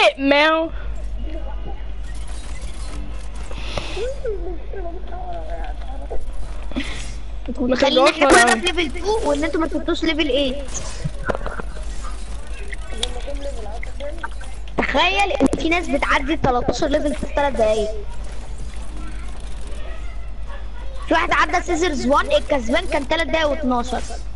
it man ما خلينا ترجعوش احنا ورا كلنا أوي. في ليفل 2 وان انتوا ما كنتوش ليفل 8 تخيل ان في ناس بتعدي 13 ليفل في 3 دقايق في واحد عدى سيزرز 1 الكسبان كان 3 دقايق و12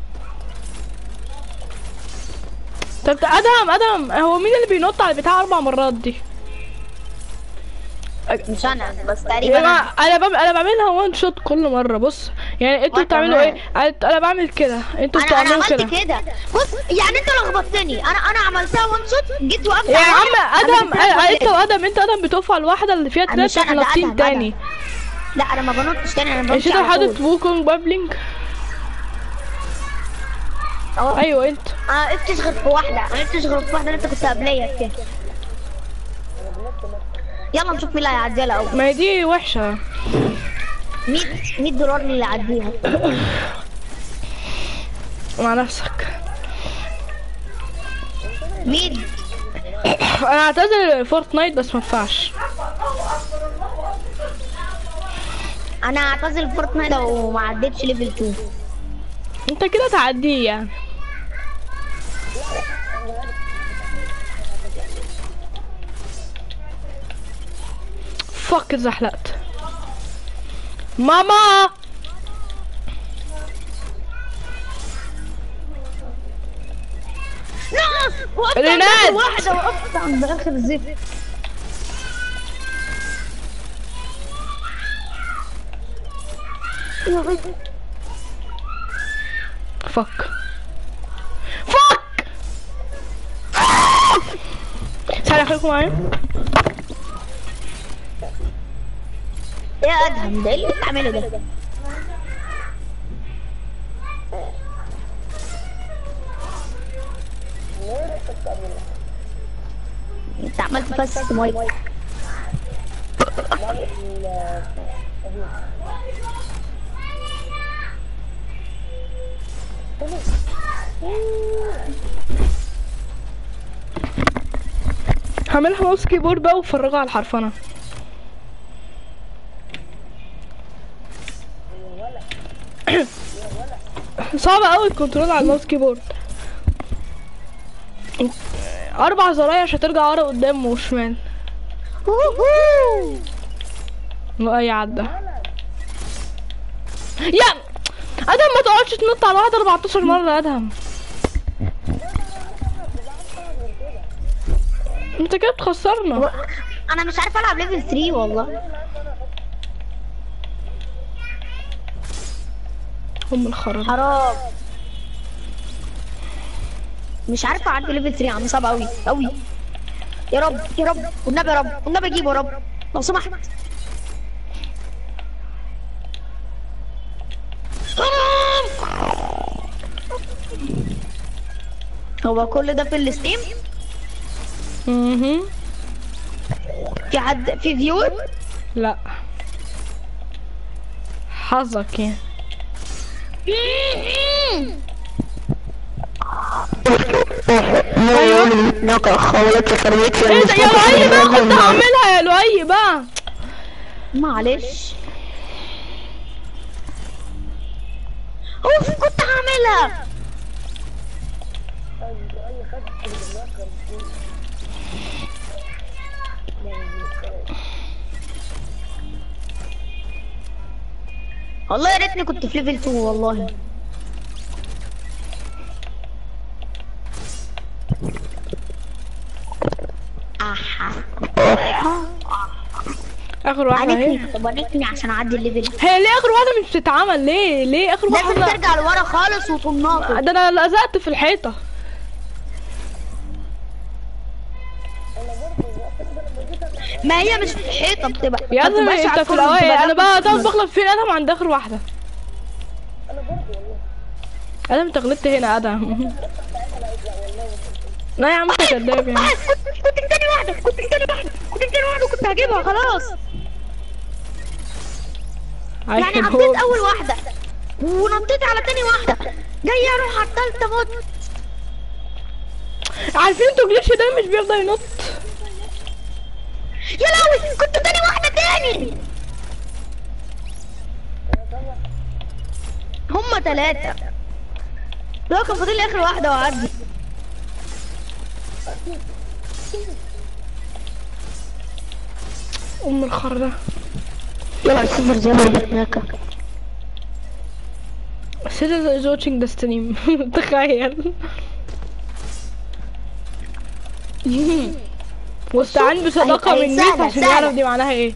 طب ادهم ادهم هو مين اللي بينط على البتاع اربع مرات دي مش انا بس يا تقريبا أنا. جماعة انا بعمل انا بعملها وان شوت كل مره بص يعني انتوا وأنا بتعملوا كمان. ايه انا أنا بعمل كده انتوا انا انا بتعملوا عملت كده كده بص يعني انت لخبطتني انا انا عملتها وان شوت جيت وقفت يا على عم واحد، ادهم عملت آه، انت تلاتة وادم انت ادم بتقف على الواحده اللي فيها أنا تلات مش أنا، احنا ده ناطين أدهم، ده تاني لا انا ما بنطش تاني انا مش بمشي انت على حاطط طول ووكونج بابلينج أهو. ايوه انت انا عرفتش غير في واحده انا عرفتش غير في واحده اللي انت كنت قبليه فيها يلا نشوف مين اللي هيعديها الاول ما هي دي وحشه 100 100 دولار اللي يعديها مع نفسك 100 انا اعتذر فورتنايت بس ما ينفعش انا اعتزل فورتنايت لو ما عدتش ليفل 2 انت كده تعديه يعني فك اتزحلقت ماما لا وقفت عند ريناد. آخر واحده وقفت عند اخر زفت يا غير فك فك تعالى خليكم معايا يا ادهم ده ايه اللي بتعمله ده انت عملت بس مايك هعملها ماوس كيبورد بقى وفرجها على الحرفنة صعب قوي الكنترول على الماوس كيبورد اربع زراير عشان ترجع ورا قدام وشمال واي عدى يا ادهم ما تقعدش تنط على واحد 14 مرة يا ادهم انت كده بتخسرنا انا مش عارف العب ليفل 3 والله هم الخرا حرام مش عارفه اعدي ليفل 3 عم صعب قوي قوي يا رب يا رب والنبي يا رب والنبي اجيبه يا رب لو سمحت هو كل ده في الستيم اها في حد في فيور لا حظك يعني ايوه نقع خولت فرميت ايه ده يا لؤي بقى كنت هعملها يا لؤي بقى معلش اوف كنت هعملها والله يا ريتني كنت في ليفل 2 والله احا اخر واحده اهي عنتني طب عنتني عشان اعدي الليفل هي ليه اخر واحده مش بتتعمل ليه ليه اخر لازم واحده ترجع لورا خالص وتناقض ده انا لزقت في الحيطه ما هي مش في الحيطه بتبقى يا ما ادهم بتبقاش على انت في الفرن، الاوائل بتبقى انا جنب بقى طب الفرن. بغلط فين ادهم عند اخر واحده ادهم انت غلطت هنا ادهم لا يا عم انت كداب يعني آه، كنت كنت تاني واحده كنت تاني واحده كنت تاني واحده كنت هجيبها خلاص يعني عايش عديت اول واحده ونطيت على تاني واحده جاي اروح على التالتة موت عارفين انتوا جليش ده مش بيرضى ينط يا لهوي كنت تاني واحدة تاني هما تلاتة لو كان فاضل لي اخر واحدة واعدي ام الخرة يلا صفر زي ما هناك Citizen is watching the stream تخيل واستعان بصداقة أي- أي من سهلة، ميس عشان سهلة. يعرف دي معناها ايه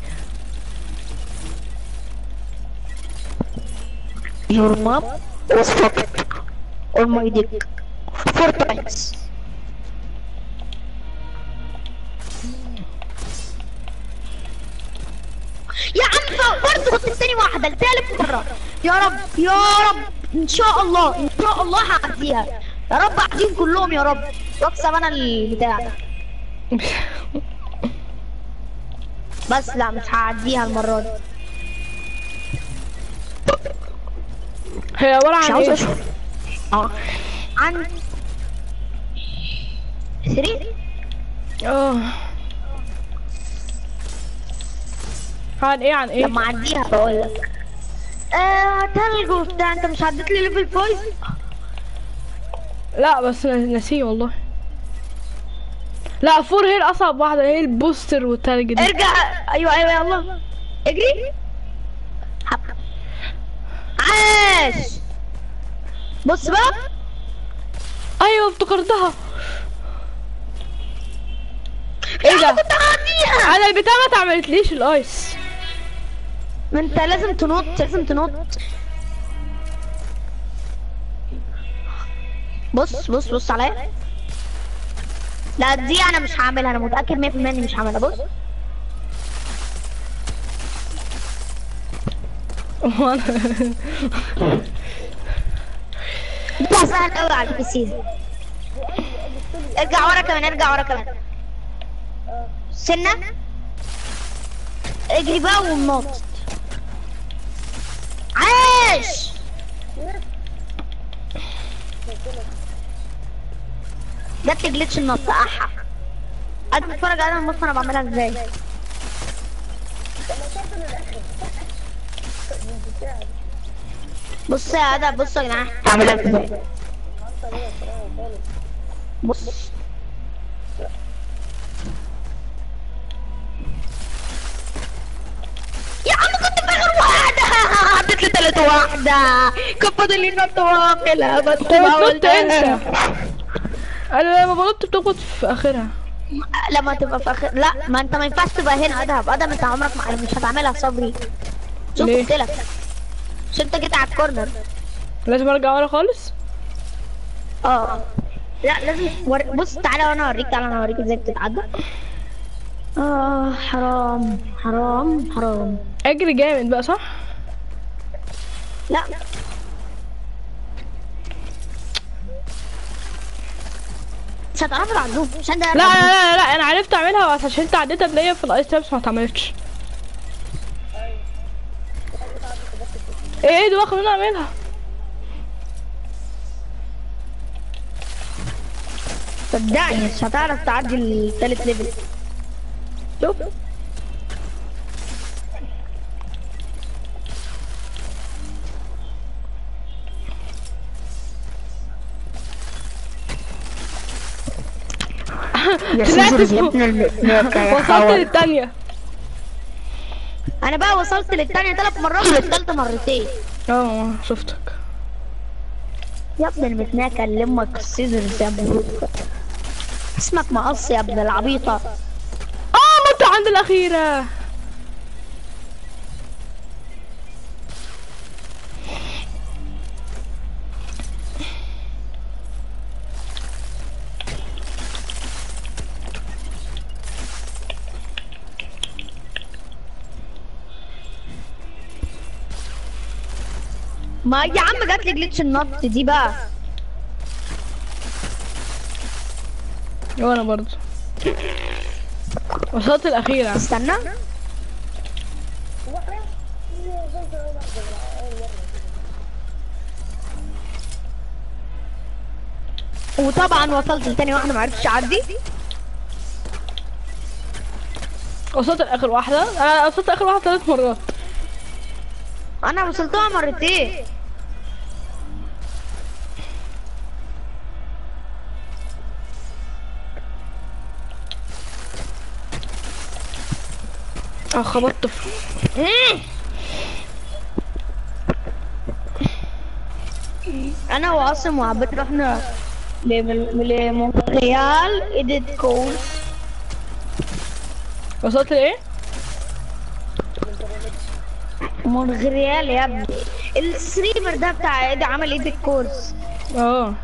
Your mom was fucked on my dick four times. يا عم برضه كنت تاني واحدة لتالت مرة يا رب يا رب ان شاء الله ان شاء الله هعديها يا رب اعديهم كلهم يا رب واكسب انا البتاع بس لا مش هعديها المرة دي هي عبارة مش عن عاوز ايه اشوف اه عن 3 اه عن ايه عن ايه لما اعديها بقول لك آه تلج وبتاع انت مش عديت لي ليفل 5 لا بس نسيه والله لا فور هي الاصعب واحدة هي البوستر والتلج دي ارجع ايوه ايوه يلا اجري حب عاش بص بقى ايوه افتكرتها ايه ده كنت هعديها انا البتاع ما اتعملتليش الايس ما انت لازم تنط لازم تنط بص بص بص عليا لا دي انا مش هعملها انا متاكد 100% اني مش هعملها بص ده سهل قوي على البي سي ارجع ورا كمان ارجع ورا كمان سنة اجري بقى ونط عاش جات لي جلitch النط احا قاعد بتفرج على النص انا بعملها ازاي بص يا ادم بصوا يا جدعان اعملها ازاي بص يا عم كنت في اخر واحدة عدت لي تالت واحدة كان فاضل لي نط واقلة بس كنت ما نط انت قلتها. انا لما بنط بتخبط في اخرها لما تبقى في اخر لا ما انت ما ينفعش تبقى هنا ادهم ادهم انت عمرك ما مش هتعملها صبري شوف ليه؟ قلت لك عشان انت جيت على الكورنر لازم ارجع ورا خالص اه لا لازم ور... بص تعالى وانا اوريك تعالى انا اوريك ازاي بتتعدى اه حرام حرام حرام اجري جامد بقى صح لا مش هتعرفوا تعدوه عشان ده لا لا لا, لا انا عرفت اعملها بس عشان انت عديتها بليا في الايس تابس ما اتعملتش ايه ايه دي واخد منها اعملها صدقني مش هتعرف تعدي الثالث ليفل شوف يا طلعت سيزر يا فوق. ابن المثناك يا وصلت حول للتانية انا بقى وصلت للثانية ثلاث مرات وللثالثة مرتين اه شفتك يا ابن المثناك كلمك السيزرز يا ابن اسمك مقص يا ابن العبيطة اه مت عند الاخيرة ما يا عم جات لي جلitch النط دي بقى وانا برضو وصلت الاخيرة استنى وطبعا وصلت لتاني واحدة معرفتش اعدي وصلت لاخر واحده انا وصلت لاخر واحده ثلاث مرات انا وصلتها مرتين اه خبطت في انا وعاصم وعبد رحنا ل- لمونتريال ايديت كول وصلت لايه مونتريال يا ابني الستريمر ده بتاع ايدي عمل ايديت كورس اه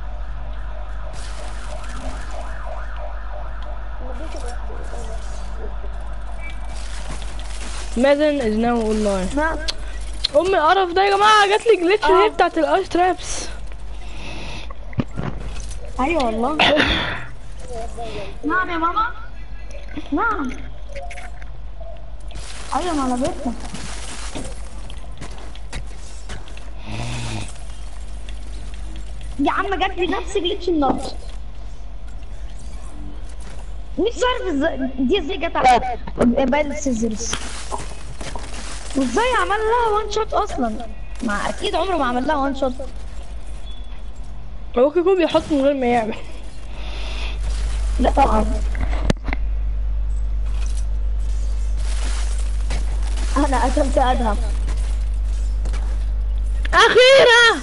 مازن از ناو اونلاين ها ام القرف ده يا جماعه جات لي جلitch اللي هي بتاعت الايس ترابس ايوه والله نعم يا ماما نعم ايوه ما انا بيتنا يا عم جات لي نفس جليتش النط مش عارف ازاي دي ازاي جت على بال السيزرز وازاي عمل لها وان شوت اصلا ما اكيد عمره ما عمل لها وان شوت هو ممكن يكون بيحط من غير ما يعمل لا طبعا انا قتلت ادهم اخيرا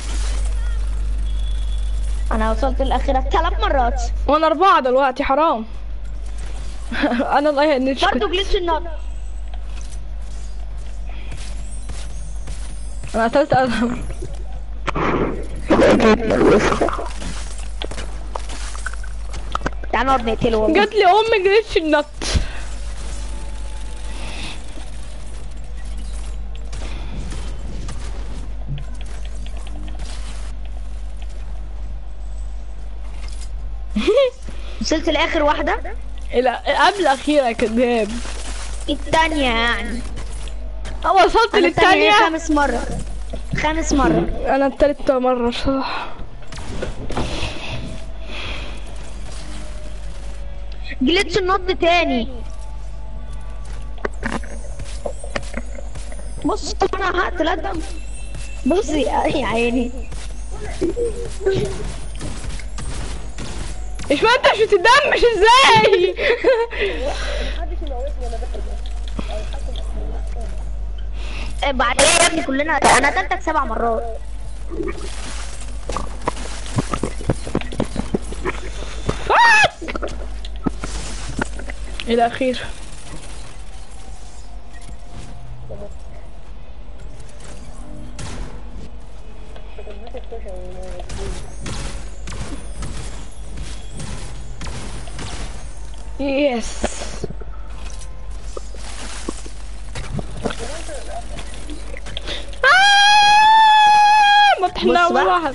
انا وصلت الاخيره ثلاث مرات وانا اربعه دلوقتي حرام انا الله نشكت برضه جليتش النار انا قتلت ادهم تعال نقعد نقتله والله جات لي ام جليتش النط وصلت لاخر واحده الى قبل الاخيره يا كداب الثانيه يعني اه وصلت انا الثانيه للتانية خامس مره خامس مره انا التالت مرة صح جليتش النط تاني بص انا هقتل ادهم بصي يا عيني مش ما انت مش بتدمش ازاي آه، بعد ايه يا ابني كلنا انا قتلتك سبع مرات الاخير يس آه! ما تحلى بص بقى. واحد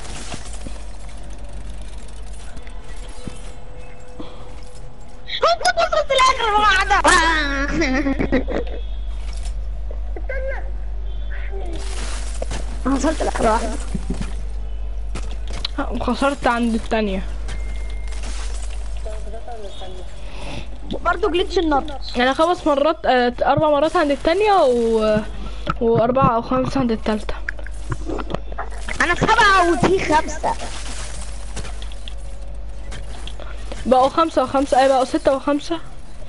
كنت وصلت لاخر واحده أنا وصلت لاخر واحده خسرت عند التانية برضه جليتش النط انا خمس مرات آه، اربع مرات عند التانية و... واربعة او خمسة عند التالتة انا سبعه ودي خمسه بقوا خمسة وخمسة اي بقوا ستة وخمسة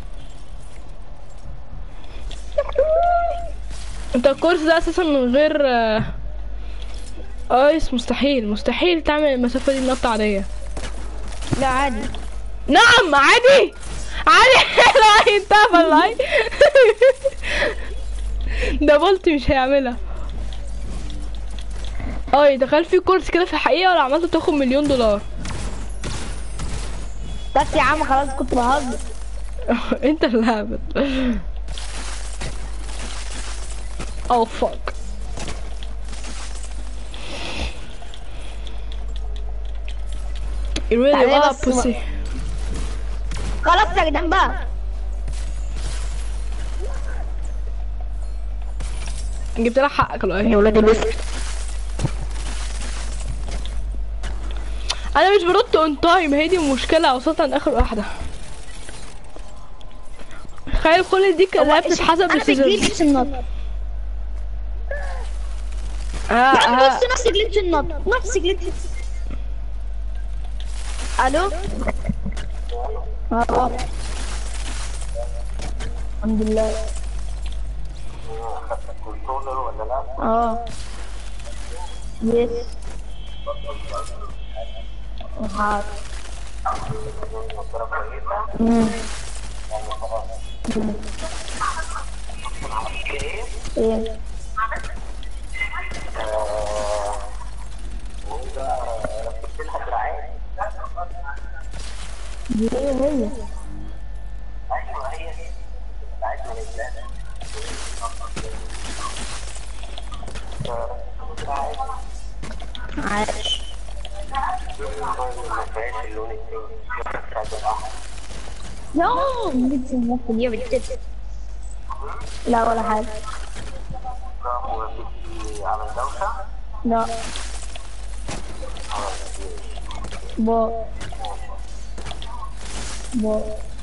انت الكورس ده اساسا من غير آه، ايس مستحيل مستحيل تعمل المسافة دي نطة عادية لا عادي نعم عادي عادي لا انتهى والله ده بولت مش هيعملها اه دخل في كورس كده في الحقيقة ولا عملته تاخد مليون دولار بس يا عم خلاص كنت بهزر انت اللي هبل او فاك You really تعالى are بس pussy خلاص يا جدعان بقى جبت لك حقك والله يا ولاد الوسط انا مش برد اون تايم هي دي المشكله وصلت عند اخر واحده خلي تخيل كل دي كلها بتتحسب انا بجيب بالسيزرز جليتش النط آه يا عم آه. بص نفس جليتش النط نفس جليتش الو اه الحمد لله اه يس حاضر مم. مم. ايه دي ايه هي عاش لا جبت الموقف دي بجد لا ولا حاجة لا بو بو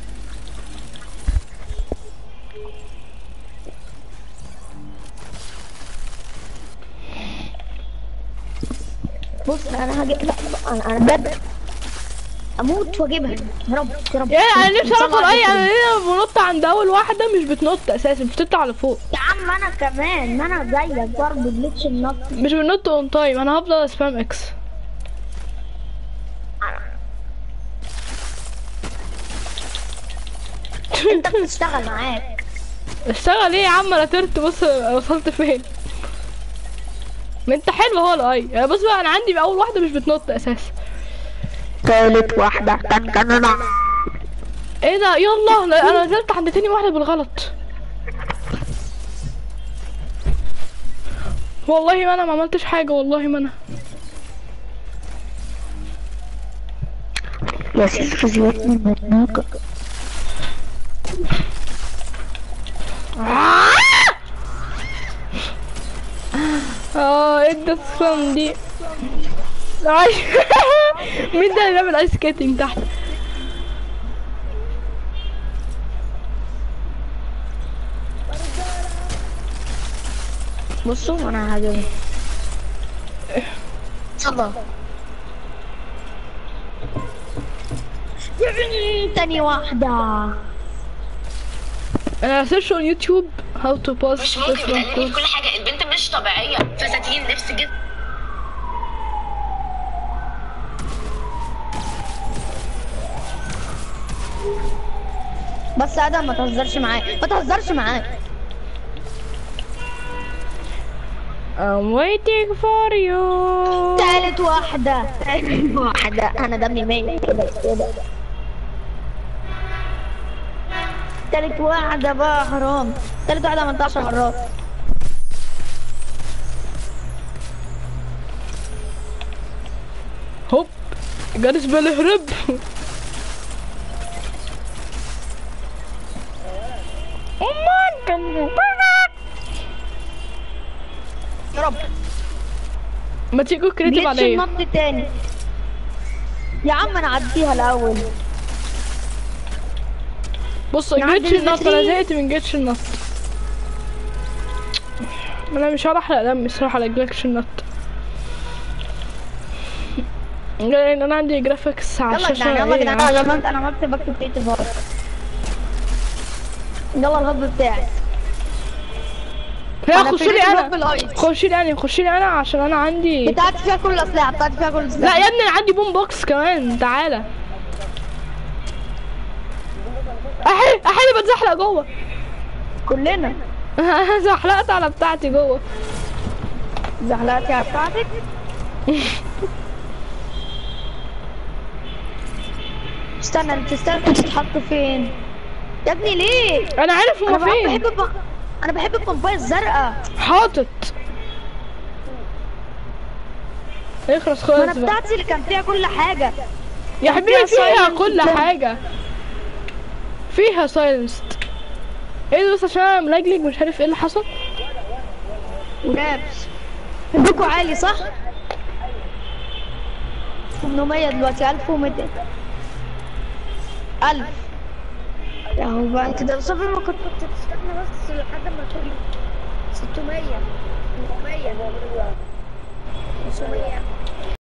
بص انا هجيب لا انا انا بجد اموت واجيبها يا رب يا رب يعني انا نفسي اعرف صلى اي على انا ليه بنط عند اول واحده مش بتنط اساسا بتطلع لفوق يا عم انا كمان ما انا زيك برضه جليتش النط مش بنط اون تايم انا هفضل سبام اكس انت بتشتغل معاك اشتغل ايه يا عم انا طرت بص وصلت فين ما انت حلو هو الاي يعني بص بقى انا عندي اول واحده مش بتنط اساسا تالت واحدة كان كان انا ايه ده يلا لا، انا نزلت عند تاني واحده بالغلط والله ما انا ما عملتش حاجه والله ما انا يا سيف زيادة من هناك اه ايه الدسم دي آي. مين ده اللي بيعمل ايس سكيتنج تحت بصوا انا هجيبها يلا تاني واحدة انا سيرش اون يوتيوب هاو تو باس مش ممكن بتقللني في كل حاجة البنت مش طبيعية فساتين لبس جد بس ادم ما تهزرش معايا ما تهزرش معايا I'm waiting for you تالت واحدة تالت واحدة انا دمي ميت كده كده تالت واحدة بقى حرام تالت واحدة 18 مرات هوب جالس بالهرب أمان كان يا رب ما تيجوا كريتيف جليتش عليا النط تاني يا عم انا عديها الاول بص نعدي جيتش النط انا الفيترين. زهقت من جيتش النط انا مش هحرق دمي الصراحه على جيتش النط لان انا عندي جرافيكس على يلا يا الشاشه جدعان يلا يا إيه جدعان يعني. انا عملت انا عملت بكتب كريتيف هارد يلا الهب بتاعي لا أنا خشوا لي ابتديت انا الهب الايس خشي لي انا خشي لي انا عشان انا عندي بتاعتي فيها كل الاسلحه بتاعتي فيها كل لا الاسلحه يا ابني انا عندي بوم بوكس كمان تعالى احي احي بتزحلق جوه كلنا زحلقت على بتاعتي جوه زحلقتي على بتاعتك استنى انت استنى تتحط فين يا ابني ليه انا عارف انا هما بحب فين بحب الب- انا بحب البمبايه الزرقاء حاطط اخرس ما انا خالص بقى بتاعتي اللي كان فيها كل حاجه يا كان حبيبي فيها فيها silent كل كده. حاجة فيها سايلنست ايه ده بس عشان انا ملجلج مش عارف ايه اللي حصل ولابس عندكوا عالي صح 800 دلوقتي 1200 1000 اهو بقى كده صافي ما كنت تستنى بس لحد ما تقول 600 400 500